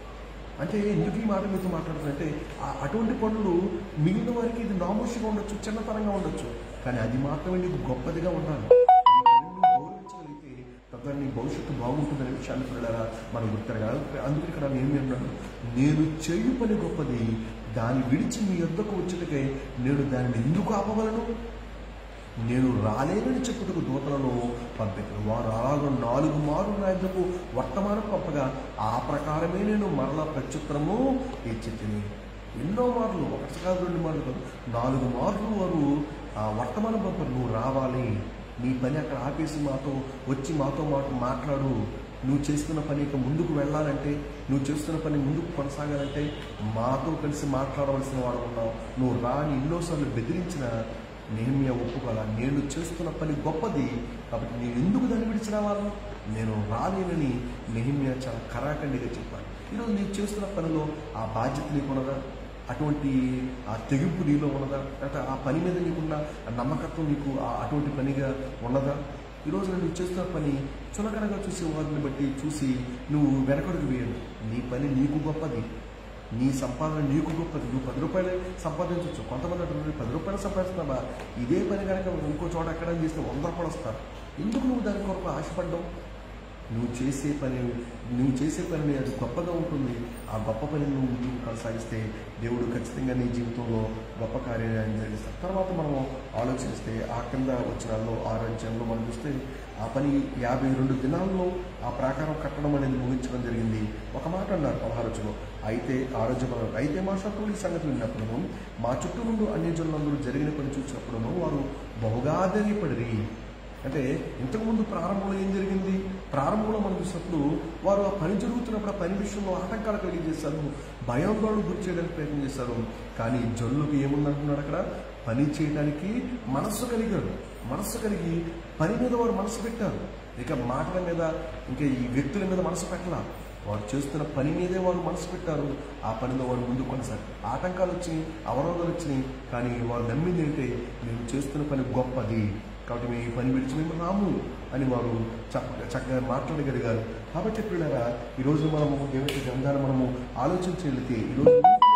అంటే ఎందుకు ఈ మాట మీతో మాట్లాడుతుందంటే ఆ- అటువంటి పనులు మిగిలిన వారికి ఇది నామోషిగా ఉండొచ్చు చిన్నతనంగా ఉండొచ్చు కానీ అది మాత్రమే నీకు గొప్పదిగా ఉండాలి ఈ పనిని నువ్వు గౌరవించగలిగితే తద్వారా నీ భవిష్యత్తు బాగుంటుందనే విషయాన్ని పిల్లరా మనం గుర్తరగాలి అందుకు ఇక్కడ నేను అన్నాను నేను చేయు పని గొప్పది దాన్ని విడిచి మీ యొద్దకు వచ్చేటకే నేను దానిని ఎందుకు ఆపగలను నేను రాలేనని చెప్పుటకు దూతలను పంపించను వారు అలాగ నాలుగు మారు నా యొద్దకు వర్తమానం పంపగా ఆ ప్రకారమే నేను మరలా ప్రత్యుత్తరము ఇచ్చి తిని ఎన్నో మార్లు ఒకటి కాదు రెండు మార్లు కాదు నాలుగు మార్లు వారు ఆ వర్తమానం పంపారు నువ్వు రావాలి నీ పని అక్కడ ఆపేసి మాతో వచ్చి మాతో మాట మాట్లాడు నువ్వు చేస్తున్న పని ఇక ముందుకు వెళ్ళాలంటే నువ్వు చేస్తున్న పని ముందుకు కొనసాగాలంటే మాతో కలిసి మాట్లాడవలసిన వాడు ఉన్నావు నువ్వు రాని ఎన్నోసార్లు బెదిరించిన నేమియా ఒప్పుకోల నేను చేస్తున్న పని గొప్పది కాబట్టి నేను ఎందుకు దాన్ని విడిచి రావాలి నేను రాలేనని నెహిమియా చాలా కరాఖండిగా చెప్పాను ఈరోజు నీవు చేస్తున్న పనిలో ఆ బాధ్యత నీకున్నదా అటువంటి ఆ తెగింపు నీలో ఉన్నదా అంటే ఆ పని మీద నీకున్న ఆ నమ్మకత్వం నీకు ఆ అటువంటి పనిగా ఉన్నదా ఈరోజు నువ్వు చేస్తున్న పని చులకనగా చూసే వారిని బట్టి చూసి నువ్వు వెనకడుగు వేయడు నీ పని నీకు గొప్పది నీ సంపాదన నీకు గొప్పది నువ్వు పది రూపాయలు సంపాదించవచ్చు కొంతమంది అంటున్నారు పది రూపాయలు సంపాదిస్తున్నావా ఇదే పని కనుక ఇంకో చోట ఎక్కడ చేస్తే వంద రూపాయలు వస్తారు ఎందుకు నువ్వు దాని కొరకు ఆశపడ్డావు నువ్వు చేసే పని నువ్వు చేసే పని అది గొప్పగా ఉంటుంది ఆ గొప్ప పని నువ్వు ముందుకు కొనసాగిస్తే దేవుడు ఖచ్చితంగా నీ జీవితంలో గొప్ప కార్యాన్ని జరిగిస్తాడు తర్వాత మనం ఆలోచిస్తే ఆ కింద వచ్చినాల్లో ఆ రాజ్యంలో మనం చూస్తే ఆ పని యాభై రెండు దినాల్లో ఆ ప్రాకారం కట్టడం అనేది ముగించడం జరిగింది ఒక మాట అన్నారు పదహారులో అయితే ఆరోగ్యపరం అయితే మా శత్రువులు ఈ సంగతి విన్నప్పుడును మా చుట్టూ నుండి అన్ని జనులందరూ జరిగిన పని చూసినప్పుడును వారు బహుగా ఆశ్చర్యపడిరి అంటే ఇంతకుముందు ప్రారంభంలో ఏం జరిగింది ప్రారంభంలో మనం చూసినప్పుడు వారు ఆ పని జరుగుతున్నప్పుడు ఆ పని విషయంలో ఆటంకాలు కలిగజేశారు భయాందోళన గురి చేయడానికి ప్రయత్నం చేశారు కానీ జనులకు ఏముందంటున్నాడు అక్కడ పని చేయడానికి మనస్సు కలిగారు మనస్సు కలిగి పని మీద వారు మనసు పెట్టారు ఇక మాటల మీద ఇంకా ఈ వ్యక్తుల మీద మనసు పెట్టాల వారు చేస్తున్న పని మీదే వారు మనసు పెట్టారు ఆ పనిలో వారు ముందు కొనసాగి ఆటంకాలు వచ్చినాయి అవరోధాలు వచ్చినాయి కానీ వారు నమ్మింది ఏంటంటే మేము చేస్తున్న పని గొప్పది కాబట్టి మేము ఈ పని విడిచి మేము రాము అని వారు చక్క చక్కగా మాట్లాడగలిగారు కాబట్టి పిల్లరా ఈరోజు మనము దేవుడి గ్రంథాన్ని మనము ఆలోచించగలిగితే ఈరోజు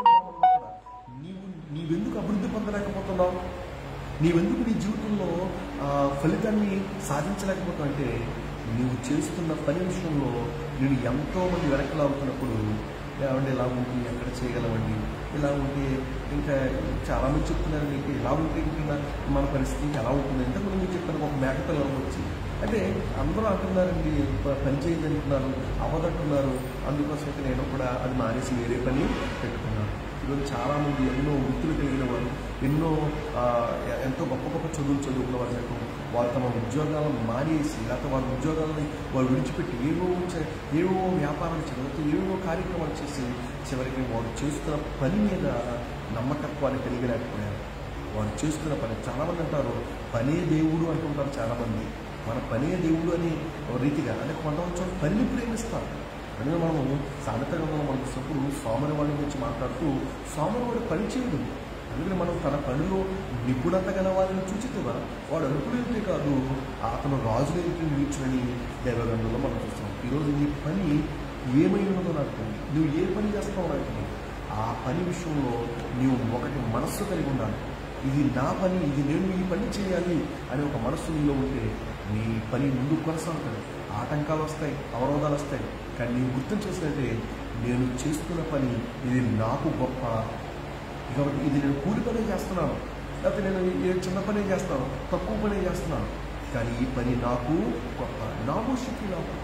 నీవు నీవెందుకు అభివృద్ధి పొందలేకపోతున్నావు నీవెందుకు నీ జీవితంలో ఆ, ఫలితాన్ని సాధించలేకపోతావు అంటే నువ్వు చేస్తున్న పని విషయంలో నేను ఎంతో మంది వెనక్కి లాగుతున్నప్పుడు ఏమంటే ఇలా ఉంటే ఎక్కడ చేయగలమండి ఇలా ఉంటే ఇంకా చాలా మంది చెప్తున్నారు మీకు ఇలా ఉంటే ఇంకా మన పరిస్థితి ఎలా ఉంటుంది ఇంతకుముందు మీకు చెప్పాను ఒక మేకపిల్లలు వచ్చి అంటే అందరూ అంటున్నారండి ప- పని చేయండి అంటున్నారు అవ్వదంటున్నారు అందుకోసం అయితే నేను కూడా అది మానేసి వేరే పని పెట్టుకున్నాను ఈరోజు చాలామంది ఎన్నో వృత్తులు కలిగిన వారు ఎన్నో ఆ, ఎ- ఎంతో గొప్ప గొప్ప చదువులు చదువుకున్న వారు సైతం వారు తమ ఉద్యోగాలను మానేసి లేకపోతే వాళ్ళ ఉద్యోగాలని వారు విడిచిపెట్టి ఏవో చే- ఏవో వ్యాపారాలు చదువుతూ ఏవో కార్యక్రమాలు చేసి చివరికి వారు చేస్తున్న పని మీద నమ్మకత్వాన్ని కలిగలేకపోయారు వారు చేస్తున్న పని చాలామంది అంటారు పనే దేవుడు అంటుంటారు చాలామంది మన పనే దేవుడు అని ఒక రీతిగా అంటే కొంతమంది చోట్ల పనిని ప్రేమిస్తారు అందుకే మనము సామెతగా మనం చూసినప్పుడు సోమరి వాళ్ళ గురించి మాట్లాడుతూ సోమరి వాడు పని చేయడు అందుకని మనం తన పనిలో నిపుణత గల వారిని చూచితేవా వాడు అనుకునేంతే కాదు అతను రాజుల ఇంటిని నిలిచునని దేవగంధంలో మనం చూస్తాం ఈరోజు నీ పని ఏమై ఉన్నదో నాకు తెలియదు. నువ్వు ఏ పని చేస్తావు నాకు తెలియదు. ఆ పని విషయంలో నీవు ఒకటి మనస్సు కలిగి ఉండాలి ఇది నా పని ఇది నేను ఈ పని చేయాలి అనే ఒక మనస్సు నీలో ఉంటే నీ పని ముందుకు కొనసాగుతుంది ఆటంకాలు వస్తాయి అవరోధాలు వస్తాయి కానీ నీవు గుర్తు చేసినట్టే నేను చేస్తున్న పని ఇది నాకు గొప్ప కాబట్టి ఇది నేను కూలి పనే చేస్తున్నాను లేకపోతే నేను ఏ చిన్న పనే చేస్తాను తక్కువ పనే చేస్తున్నాను కానీ ఈ పని నాకు గొప్ప నాకు శక్తి నాకు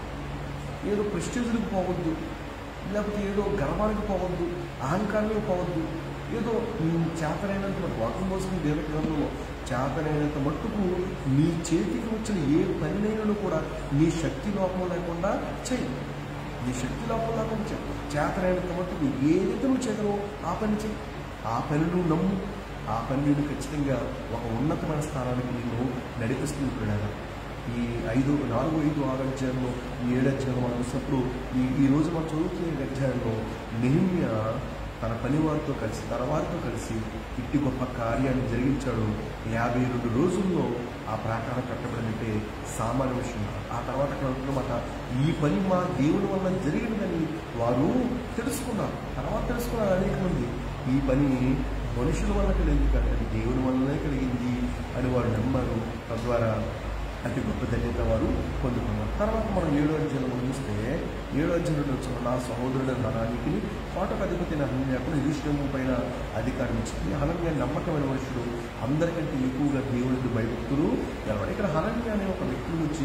ఏదో ప్రెస్టేజ్లకు పోవద్దు లేకపోతే ఏదో గర్వానికి పోవద్దు అహంకారానికి పోవద్దు ఏదో నీ చేతనైనంత మటుకు వాక్యం కోసం దేవుని గ్రంథంలో చేతనైనంత మట్టుకు నీ చేతికి వచ్చిన ఏ పనినైనా కూడా నీ శక్తి లోపం లేకుండా చెయ్యి నీ శక్తి లోపం లేకుండా చెయ్యి చేతనైనంత మట్టుకు ఏదైతే నువ్వు చేయగలవో ఆ పని చెయ్యి ఆ పని నువ్వు నమ్ము ఆ పని నేను ఖచ్చితంగా ఒక ఉన్నతమైన స్థానానికి నేను నడిపిస్తుంది పిల్లగా ఈ ఐదు నాలుగు ఐదు ఆరు అధ్యాయంలో ఈ ఏడు అధ్యాయంలో మనం చూసినప్పుడు ఈ ఈ రోజు మనం చదువుతున్న ఈ అధ్యాయంలో నెహిమ్య తన పనివారితో కలిసి తన వారితో కలిసి ఇట్టి గొప్ప కార్యాన్ని జరిగించాడు యాభై రెండు రోజుల్లో ఆ ప్రాకారం కట్టబడిందంటే సామాన్య విషయం కాదు. ఆ తర్వాత అక్కడ ఉంటున్నమాట ఈ పని మా దేవుని వల్ల జరిగినదని వారు తెలుసుకున్నారు తర్వాత తెలుసుకున్నారు అనేక మంది ఈ పని మనుషుల వల్ల కలిగింది కాదు అది దేవుని వల్లనే కలిగింది అని వారు నమ్మారు తద్వారా అతి గొప్ప ధన్యత వారు పొందుకున్నారు తర్వాత మనం ఏడో అధ్యాయంలో మనం చూస్తే ఏడో అధ్యాయంలో వచ్చిన నా సహోదరుడు హనానికి కోటకు అధిపతి హనన్యాకు నిరుష్ణము పైన అధికారం ఇచ్చింది హనన్య నమ్మకమైన మనుషుడు అందరికంటే ఎక్కువగా దేవునికి భయభక్తులు గలవాడు ఇక్కడ హనన్య అనే ఒక వ్యక్తి గురించి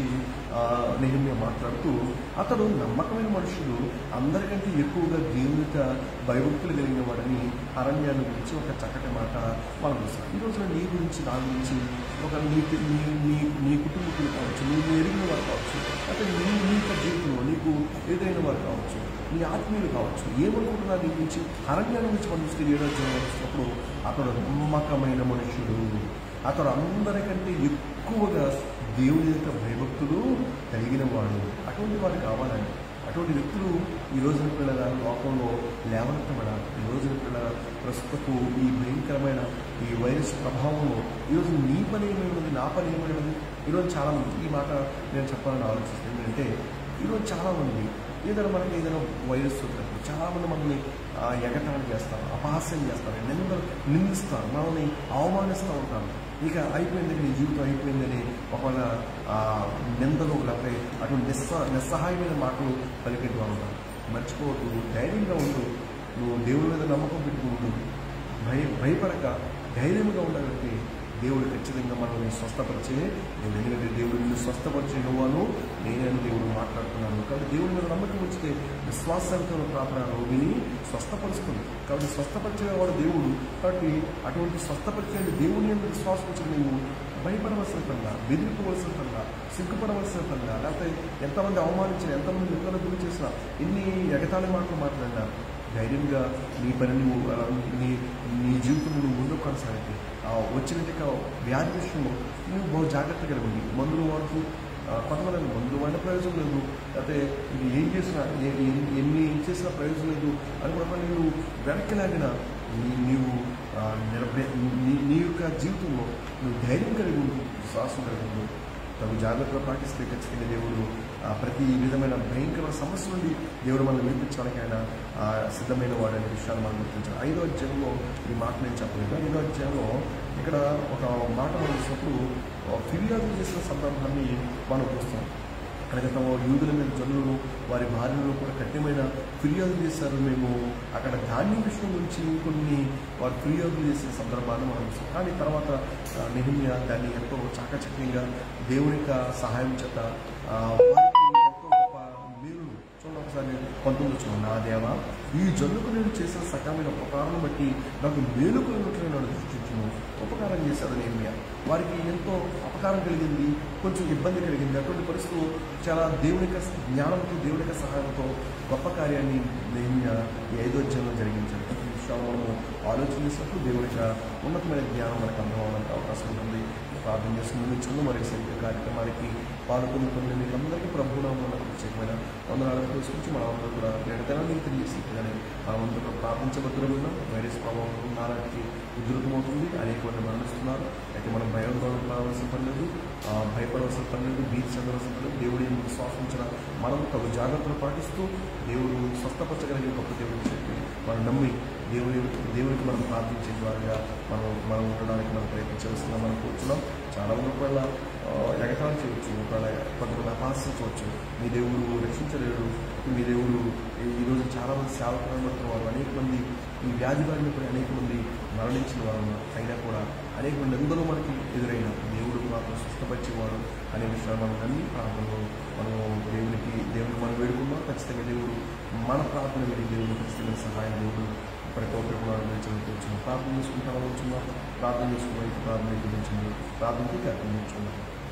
నిహమ్య మాట్లాడుతూ అతడు నమ్మకమైన మనుషుడు అందరికంటే ఎక్కువగా దేవుని యొక్క భయభక్తులు కలిగిన వాడని అరణ్యాన్ని గురించి ఒక చక్కటి మాట మనం చూస్తాం ఈ రోజున నీ గురించి నా గురించి ఒక నీ నీ నీ నీ కుటుంబకులు కావచ్చు నువ్వు ఎరిగిన వారు కావచ్చు అంటే నీ నీ యొక్క జీవితంలో నీకు ఏదైన వారు కావచ్చు నీ ఆత్మీయులు కావచ్చు ఏమనుకుంటున్నారు నీ గురించి అరణ్యాన్ని గురించి మనం చూస్తే ఏడో అధ్యాయం వచ్చినప్పుడు అతడు నమ్మకమైన మనుషుడు అతడు అందరికంటే ఎక్కువగా దేవుని యొక్క భయభక్తులు కలిగిన వాడు అటువంటి వాడు కావాలండి అటువంటి వ్యక్తులు ఈ రోజున పిల్లల లోకంలో లేవనెత్తబడాలి ఈ రోజున పిల్లల ప్రస్తుతపు ఈ భయంకరమైన ఈ వైరస్ ప్రభావంలో ఈరోజు నీ పని ఏమైనది నా పని ఏమైనది ఈరోజు చాలామంది ఈ మాట నేను చెప్పాలని ఆలోచిస్తాను ఏంటంటే ఈరోజు చాలామంది ఏదైనా మనకి ఏదైనా వైరస్ వచ్చినప్పుడు చాలామంది మనల్ని ఆ, ఎగతాళి చేస్తారు అపహాస్యం చేస్తారు నిందలు నిందిస్తారు మనల్ని అవమానిస్తూ ఉంటారు ఇక అయిపోయిందని నీ జీవితం అయిపోయిందని ఒకవేళ ఆ, నిందలు లేకపోతే అటువంటి నిస్స నిస్సహాయమైన మాటలు పలికేటి వాళ్ళు ఉంటారు మర్చిపోవద్దు ధైర్యంగా ఉండు నువ్వు దేవుడి మీద నమ్మకం పెట్టుకుంటూ భయ భయపడక ధైర్యంగా ఉండగలిగితే దేవుడు ఖచ్చితంగా మనల్ని స్వస్థపరిచే దేవుడు ఎందుకంటే దేవుడు నిన్ను స్వస్థపరిచే నువ్వును నేనే దేవుడు మాట్లాడుతున్నాను కాబట్టి దేవుడి మీద నమ్మకం ఉంచితే విశ్వాసంతో ప్రార్థన రోగిని స్వస్థపరుస్తుంది కాబట్టి స్వస్థపరిచేవాడు దేవుడు కాబట్టి అటువంటి స్వస్థపరిచే దేవుని ఎందుకు విశ్వాసం ఉంచిన నువ్వు భయపడవలసిన పనిగా బెదిరిపోవలసిన పనిగా సిగ్గుపడవలసిన పనిగా లేకపోతే ఎంతమంది అవమానించిన ఎంతమంది నిందలు గురి చేసినా ఎన్ని ఎగతాళి మాటలు మాట్లాడినా ధైర్యంగా నీ పని నువ్వు ఆ, నీ నీ జీవితం నువ్వు ముందుకు కొనసాగితే ఆ వచ్చినట్టుగా వ్యాధి విషయంలో నువ్వు బహు జాగ్రత్తగా ఉండి మందులు వాడుతూ ఆ, కొంతమంది మందులు వాడిన ప్రయోజనం లేదు లేకపోతే ఇది ఏం చేసినా ఏ- ఏ- ఎన్ని ఏం చేసినా ప్రయోజనం లేదు అని కూడా నువ్వు వెనక్కి లాగిన నీ నీవు ఆ, నిరభ్య నీ నీ యొక్క జీవితంలో నువ్వు ధైర్యం కలిగి ఉంటూ విశ్వాసం కలిగి ఉంటూ తగు జాగ్రత్తలు పాటిస్తే ఖచ్చితంగా దేవుడు ఆ, ప్రతి విధమైన భయంకర సమస్య నుండి దేవుడు మనల్ని వినిపించడానికి ఆయన ఆ, సిద్ధమైన వాడు అనే విషయాన్ని మనం గుర్తించాలి ఐదో అధ్యాయంలో ఈ మాట నేను చెప్పలేదు ఐదో అధ్యాయంలో ఇక్కడ ఒక మాట మనం చూసినప్పుడు ఆ, ఫిర్యాదు చేసిన సందర్భాన్ని మనం చూస్తాం అలాగే తమ యూదుల మీద జనులను వారి భార్యలు కూడా కఠినమైన ఫిర్యాదు చేశారు మేము అక్కడ ధాన్యం విషయం గురించి కొన్ని వారు ఫిర్యాదులు చేసే సందర్భాన్ని మనం చూస్తాం కానీ తర్వాత ఆ, నెహమ్యా దాన్ని ఎంతో చాకచక్యంగా దేవుని యొక్క సహాయం చేత ఆ, వారికి ఎంతో గొప్ప మేలును చూడండి ఒకసారి పంతొమ్మిది వచ్చిన నా దేవ ఈ జనులకు నేను చేసిన సకామైన ఉపకారం బట్టి నాకు మేలుకు ఉన్నట్లు నన్ను దృష్టించును ఉపకారం చేశాడు నేమ్య వారికి ఎంతో అపకారం కలిగింది కొంచెం ఇబ్బంది కలిగింది అటువంటి పరిస్థితులు చాలా దేవుని యొక్క జ్ఞానంతో దేవుని యొక్క సహాయంతో గొప్ప కార్యాన్ని నేమ్య ఈ ఐదో అధ్యాయంలో జరిగించాడు ఈ విషయాలు మనము ఆలోచన చేసినప్పుడు దేవుని యొక్క ఉన్నతమైన జ్ఞానం మనకు అందడానికి అవకాశం ఉంటుంది ప్రార్థన చేసుకుని నిల్చుంది మరి ఈ కార్యక్రమానికి పాల్గొనుకున్న మీకు అందరికీ ప్రభునామం ప్రత్యేకమైన వందనాలు తీసుకొచ్చి మన అందరూ కూడా ఎడతనాన్ని తెలియజేసి కానీ మనమందరూ కూడా ప్రార్థించబద్దులు ఉన్నాం వైరస్ ప్రభావం నారాటికి ఉధృతమవుతుంది అనేక మంది మరణిస్తున్నారు అయితే మనం భయోద్వాదం పడవలసిన పని లేదు ఆ, భయపడవలసిన పని లేదు బీచ్ చెందవలసిన పని లేదు దేవుడి ఎందు విశ్వాసించిన మనం తగు జాగ్రత్తలు పాటిస్తూ దేవుడు స్వస్థపరచగలిగే గొప్ప దేవుడిని చెప్పి మనం నమ్మి దేవుని దేవునికి మనం ప్రార్థించే ద్వారా మనం మనం ఉండడానికి మనం ప్రయత్నించవలసిందిగా మనం కూర్చున్నాం చాలా మంది ఒకవేళ ఆ, ఎగతాళి చేయొచ్చు ఒకవేళ కొంతమంది అపహాసించవచ్చు మీ దేవుడు రక్షించలేడు మీ దేవుడు ఈ- ఈరోజు చాలా మంది సేవకులు కనబడుతున్న వారు అనేక మంది ఈ వ్యాధి బారిన పడి అనేక మంది మరణించిన వారు ఉన్నారు అయినా కూడా అనేక మంది ఎందరో మనకి ఎదురైన దేవుడు మాత్రం స్వస్థపరిచేవాడు అనే విషయాలు మనం అన్ని ప్రార్థనలో మనము దేవునికి దేవునికి మనం వేడుకున్నాం ఖచ్చితంగా దేవుడు మన ప్రార్థన విని దేవుడు ఖచ్చితంగా సహాయం దేవుడు ప్రతి ఒక్కరు కూడా అనుభవించవచ్చు ప్రార్థన చేసుకుంటారా వచ్చున్నా ప్రార్థన చేసుకున్న ప్రార్థన గురించింది ప్రార్థనకి కర్పించుకున్నాం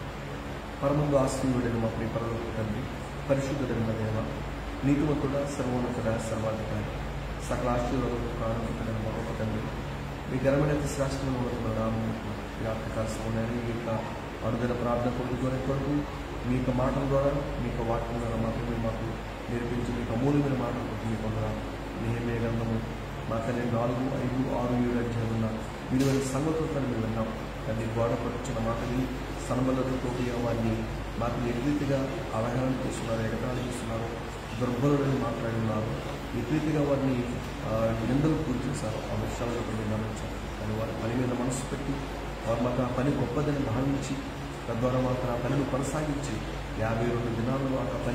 పరమందు ఆశీనుడైన మా ప్రియ పరలోక తండ్రి పరిశుద్ధుడైన దేవ నీతివంతుడ సర్వోన్నతుడ సర్వాధికారి సకల ఆశీర్వాదం ప్రారంభించిన మరొక తండ్రి మీ ఘనమైన శ్రేష్టమైన ఉన్నతుల నామముకు వ్యాప్తికాల సమయాన్ని మీ యొక్క అరుదైన ప్రార్థన కొడుకు ద్వారా కొరకు మీ యొక్క మాటల ద్వారా మీ యొక్క వాక్యం ద్వారా మాత్రమే మాకు నేర్పించి మీకు అమూల్యమైన మాటల కొరకు మీ పొందరా నిహమే గ్రంథము మా తల్లి నాలుగు ఐదు ఆరు ఏడు అధ్యాయులు ఉన్న విలువైన సంగతులను మేము విన్నాం తల్లి గోడ పట్టుచున్న మాటని సనబలతో వారిని మాకు నిర్వీతిగా అవహేళన చేస్తున్నారు ఎగతాళి చేస్తున్నారు దుర్బలుడని మాట్లాడి ఉన్నారు విపరీతిగా వారిని ఆ, నిందలు పూర్తి చేశారు ఆ విషయాలను కొన్ని గమనించారు కానీ వారి పని మీద మనసు పెట్టి వారు మాకు ఆ పని గొప్పదని భావించి తద్వారా మాకు ఆ పనిని కొనసాగించి యాభై రెండు దినాల్లో ఆ పని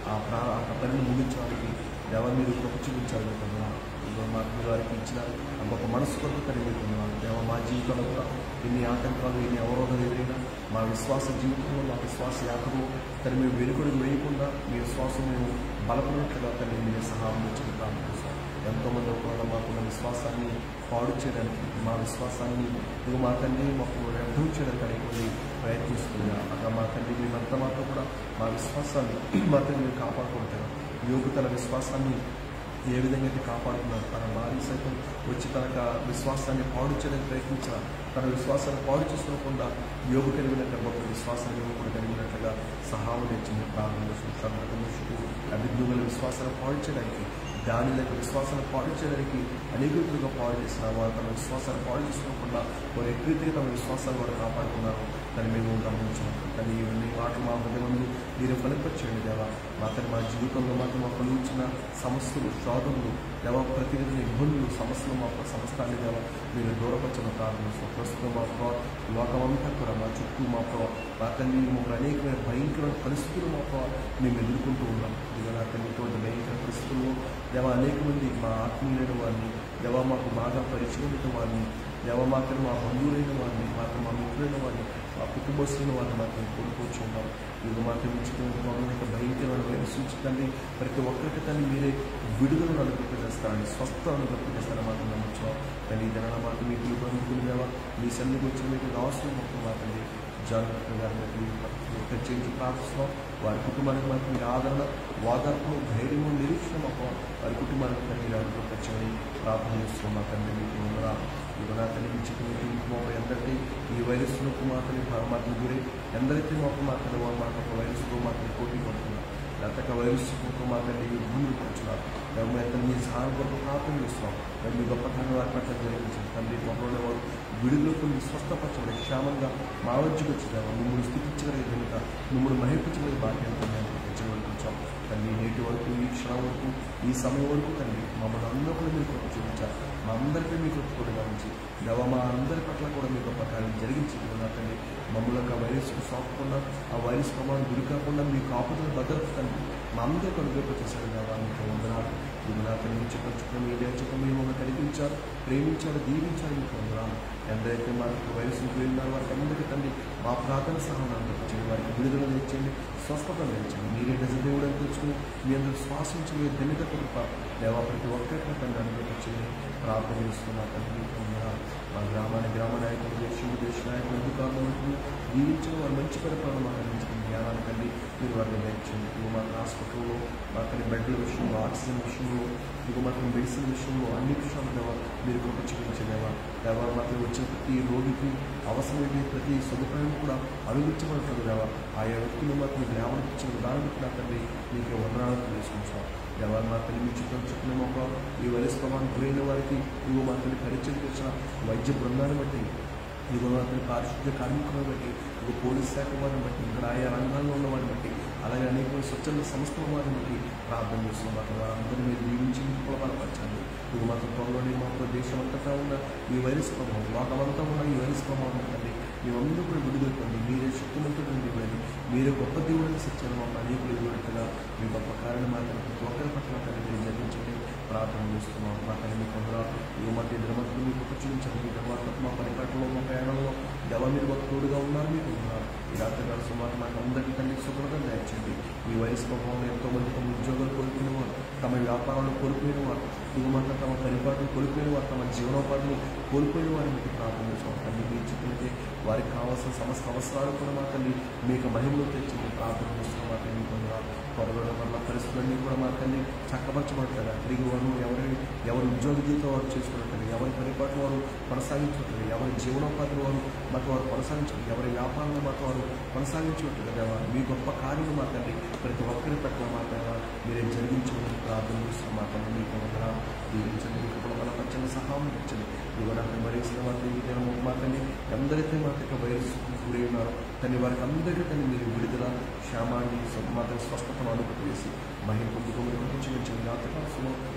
ఆ ప్రా ఆ పనిని ముగించడానికి దేవ మీరు కృప చూపించాలి కొందరు ఇదిగో మాకు మీరు వారికి ఇచ్చిన ఆ గొప్ప మనసు కొరకు కలిగి ఉన్నాను దేవ మా జీవితంలో కూడా ఎన్ని ఆటంకాలు ఎన్ని అవరోధాలు ఎదురైనా మా విశ్వాస జీవితంలో మా విశ్వాస యాత్రలో తను మేము వెనుకడుగు వేయకుండా మీ విశ్వాసం మేము బలపడినట్లుగా తల్లి మీరు సహాయం చెబుతాము ఎంతోమంది ఒకవేళ మాకున్న విశ్వాసాన్ని పాడు చేయడానికి మా విశ్వాసాన్ని ఇదిగో మా తండ్రి మాకు వ్యర్థం చేయడానికి అనేటువంటి ప్రయత్నిస్తున్నా అక్కడ మా తండ్రి మేమంతా మాత్రం కూడా మా విశ్వాసాన్ని మా తండ్రి మీరు కాపాడుకుంటారు యోగు తన విశ్వాసాన్ని ఏ విధంగా అయితే కాపాడుతున్నారు తన భార్య సైతం వచ్చి తన యొక్క విశ్వాసాన్ని పాడు చేయడానికి ప్రయత్నించిన తన విశ్వాసాన్ని పాడు చేసుకోకుండా యోగు కలిగినట్టు గొప్ప విశ్వాసాన్ని యోగు కూడా కలిగినట్లుగా సహాయం తెచ్చింది ప్రారంభంలో శ్రద్ధకు అభిజ్ఞుల విశ్వాసాన్ని పాడు చేయడానికి దాని యొక్క విశ్వాసాన్ని పాడు చేయడానికి అనేకులుగా పాడు చేసిన వారు తమ విశ్వాసాన్ని పాడు చేసుకోకుండా వారు ఎక్కడైతే తమ విశ్వాసాన్ని వారు కాపాడుకున్నారో దాన్ని మేము గమనించాం కానీ ఇవన్నీ మాటలు మా హృదయంలో మీరు ఫలింపచేయండి దేవా మా తన మా జీవితంలో మాత్రం మా ఫలించిన సమస్యలు శోధనలు దేవా ప్రతినిధి ఇబ్బందులు సమస్యలు మా సమస్తాన్ని దేవా మీరు దూరపరచిన ప్రారంభిస్తాం ప్రస్తుతం మా ప్రభావ లోకమంతా కూడా మా చుట్టూ మా ప్రభావ మా తల్లి మమ్మల్ని అనేకమైన భయంకరమైన పరిస్థితులు మా ప్రభావ మేము ఎదుర్కొంటూ ఉన్నాం ఇదిగో నా తల్లి ఇటువంటి భయంకర పరిస్థితుల్లో దేవ అనేక మంది మా ఆత్మీయులైన వారిని దేవ మాకు బాగా పరిచయమైన వారిని దేవ మాత్రం మా బంధువులైన వారిని మాత్రం మా మిత్రులైన వారిని మా కుటుంబస్తులైన వారిని మాత్రం కోల్పోచున్నాం ఇది మాత్రం ఇచ్చుకున్న భయంకరమైన వైరస్ నుంచి తండ్రి ప్రతి ఒక్కరికి తండ్రి మీరే విడుదలను అనుగ్రహిస్తారని స్వస్థ అనుగ్రహిస్తారని మాత్రం నమ్ముతున్నాం కానీ ఈ దినాల మాత్రం మీ పిలుపు అందుకుని దేవా మీ సన్నిధికి వచ్చిన మీకు అవసరం మొత్తం మాత్రం జాగ్రత్త గారిని ప్రత్యేకించి ప్రార్థిస్తున్నాం వారి కుటుంబానికి మాకు మీరు ఆదరణ వాదార్పు ధైర్యము నిరీక్షణ మాకు వారి కుటుంబానికి మీరు అనుగ్రహించమని ప్రార్థన చేస్తున్నాం మా తండ్రి మీకు ఉండరా ఇక నా తల్లి ఇచ్చిన మాకు ఎందరికీ ఈ వైరస్ను మాత్రమే మాటలు గురి ఎందరైతే మాకు మాత్రమే వారు మాకు ఒక వైరస్తో మాత్రమే పోటీ పడుతున్నారు లేకపోతే వైరస్ మాత్రమే భూమి కూర్చున్నారు మేము ఎంత మీ సహాయం కొరకు ప్రార్థన చేస్తున్నాం మేము మీ గొప్పతనం వారి పట్ల జరిగించాం తండ్రి త్వరలో వారు విడుదల కొన్ని స్వస్థపరచబడి క్షేమంగా మా వద్దకు వచ్చిన మిమ్మల్ని స్థితించగలిగే కనుక మిమ్మల్ని మహిపించగలిగే బాధ్యత మేము తెచ్చగలుగుతాం తండ్రి నేటి వరకు ఈ క్షణం వరకు ఈ సమయం వరకు తండ్రి మమ్మల్ని అందరూ కూడా మీరు కృప చూపించారు మా అందరికీ మీకు కూడా ఉంచి దేవ మా అందరి పట్ల కూడా మీ గొప్ప కార్యం జరిగించింది కదా తండ్రి మమ్మల్ని ఆ వైరస్కు సోకకుండా ఆ వైరస్ ప్రమాణం గురి కాకుండా మీ కాపుదల భద్రత తండ్రి మా అందరికీ అనుగ్రహం చేశారు కదా మీకు వందనాలు ఇది నా తల్లి చెప్పచ్చుకుని మీ లేచక మీరు మమ్మల్ని కనిపించారు ప్రేమించారు దీవించారు మీకు వందనాలు ఎందరైతే మనకు వయసు వెళ్ళినారో వారికి అందరికీ తండ్రి మా ప్రార్థన సహాయం అందించండి వారికి విడుదల తెచ్చండి స్వస్థత తెచ్చండి మీరే నిజ దేవుడు అని తెచ్చుకుని మీ అందరూ శ్వాసించి మీరు ధన్యత కృప దేవా ప్రతి ఒక్కరికి తండ్రి అనుగ్రహించండి ప్రార్థన చేస్తున్నా తండ్రి మీకు వందనాలు మా గ్రామాన్ని గ్రామ నాయకులు దేశం దేశ నాయకులు అధికారులు జీవించిన వారు మంచి పరిపాలన మాకు అందించండి జ్ఞానాన్ని కండి మీరు వారిని దయచండి ఇవి మా హాస్పిటల్లో మా తల్లి బెడ్ల విషయంలో ఆక్సిజన్ విషయంలో ఇవి మాత్రం మెడిసిన్ విషయంలో అన్ని విషయాలు దేవా మీరు కృప చూపించలేవా దేవా మాత్రం వచ్చిన ప్రతి రోగికి అవసరమైన ప్రతి సదుపాయం కూడా అనుభవించబడుతుంది దేవా ఆయా వ్యక్తులు మాత్రం లేవనెత్తించిన విధానం నా తండ్రి మీకు వందనాలు తెలియజేసుకుంటాం దేవా మా తల్లి మీ చుట్టూ చుట్టూ ఒక ఈ వైరస్ ప్రభావం గురైన వారికి ఇవి మా తల్లి పరిచయం చేసిన వైద్య బృందాన్ని బట్టి ఇదిగో అతని పారిశుద్ధ్య కార్మికులను బట్టి ఇదిగో పోలీస్ శాఖ వారిని బట్టి ఇక్కడ ఆయా రంగాల్లో ఉన్న వారిని బట్టి అలాగే అనేక స్వచ్ఛంద సంస్థల వారిని బట్టి ప్రార్థన చేస్తున్నాం అక్కడ వారందరినీ మీరు దీవించి మీకు బలపరచండి ఇది మాత్రం త్వరలోనే మాత్రం దేశం అంతటా ఉన్న ఈ వైరస్ ప్రభావం లోకమంతా ఉన్న ఈ వైరస్ ప్రభావం ఉంటుంది మేమందరూ కూడా విడుదలకండి మీరే శక్తివంతుడు దేవుడని మీరే గొప్ప దేవుడని సత్యాన్ని మాకు అనేకులు ఎదుగునట్టుగా మీ గొప్ప కారణం మాత్రం ప్రతి ఒక్కరి పట్ల తండ్రి మీరు జరిగించండి ప్రార్థన చేస్తున్నాం మా తల్లి మీ కొందరు ఈ మధ్య దినమతులు మీకు చూపించండి మీ తర్వాత మా పరిపాలనలో మా ప్రయాణంలో దేవ మీరు మాకు తోడుగా ఉన్నారు మీకు ఉన్నారు ఈ రాత్రి కాల సుమారు మాకు అందరికీ తండ్రి శుభ్రత దయచండి ఈ వయసు ప్రభావంలో ఎంతో మంది తమ ఉద్యోగాలు కోల్పోయిన వారు తమ వ్యాపారాలు కోల్పోయిన వారు ఇవి మాత్రం తమ పరిపాలన కోల్పోయిన వారు తమ జీవనోపాధిని కోల్పోయిన వారిని మీకు ప్రార్థన చేస్తాం తల్లి మీ చెప్పినట్టే వారికి కావాల్సిన సమస్త అవసరాలు కూడా మా తల్లి మీకు మహిమలో తెచ్చి ప్రార్థన చేస్తున్నాం మా తల్లి పొందరాలు త్వరలో వల్ల పరిస్థితులన్నీ కూడా మా తల్లి చక్కపరచబడతారు తిరిగి వారు ఎవరి ఎవరి ఉద్యోగ జీవితం వారు చేసుకున్నట్టు ఎవరి పరిపాటు వారు కొనసాగించుకుంటారు ఎవరి జీవనోపాధి వారు మాకు వారు కొనసాగించారు ఎవరి వ్యాపారంలో మాకు వారు కొనసాగించుకుంటారు దేవా మీ గొప్ప కార్యం మా తల్లి ప్రతి ఒక్కరి పట్ల మా దేవా మీరే జరిగించమని ప్రార్థన చేస్తున్నాం మా తల్లి మీకు వందన దీవించండి మీకు బలపరచండి సహాయం ఇచ్చండి ఇవ్వడానికి మరేసిన వారిని ఈ దినము మా తల్లి ఎందరైతే మా యొక్క వైరస్ గురి ఉన్నారో తల్లి వారికి అందరికీ తల్లి మీరు విడుదల క్షేమాన్ని మాత్రం స్వస్థతను అనుమతి వేసి మహిళ పొందుకోమని చూపించండి రాత్రి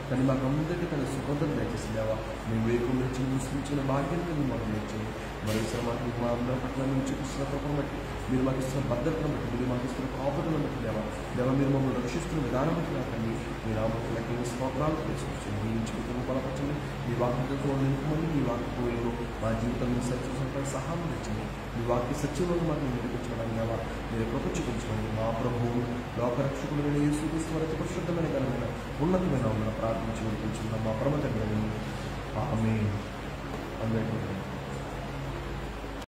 కానీ మాకు అందరికీ తన సుగంధం దయచేసి దేవా మేము వేకువ నుంచి ముస్లించిన భాగ్యం మీరు మాకు నేర్చండి మరి శ్రమానికి మా అందరి పట్ల మేము చూపిస్తున్న కృపను బట్టి మీరు మాకు ఇస్తున్న భద్రతను బట్టి మీరు మాకు ఇస్తున్న కాపుదలను బట్టి దేవా దేవా మీరు మమ్మల్ని రక్షిస్తున్న విధానం బట్టి నాకండి మీ నామకులకి స్తోత్రాలు తెలుసుకొచ్చండి మీ ఇంచుకుంటున్న బలపరచండి మీ వాక్యంతో నిలుపుమని మీ వాక్యంలో మా జీవితంలో సత్యం సహాయం తెచ్చండి మీ వాక్య సత్యంలో మాకు నిరూపించడం దేవా మీరు కృప చూపించమని మా ప్రభువు లోకరక్షకుడు యేసుక్రీస్తు వారి అతి పరిశుద్ధమైన ఘనమైన ఉన్నతమైన ఉన్న ప్రార్థించి వినిపించుకున్న మా పరమ తండ్రి ఆమె అందరికీ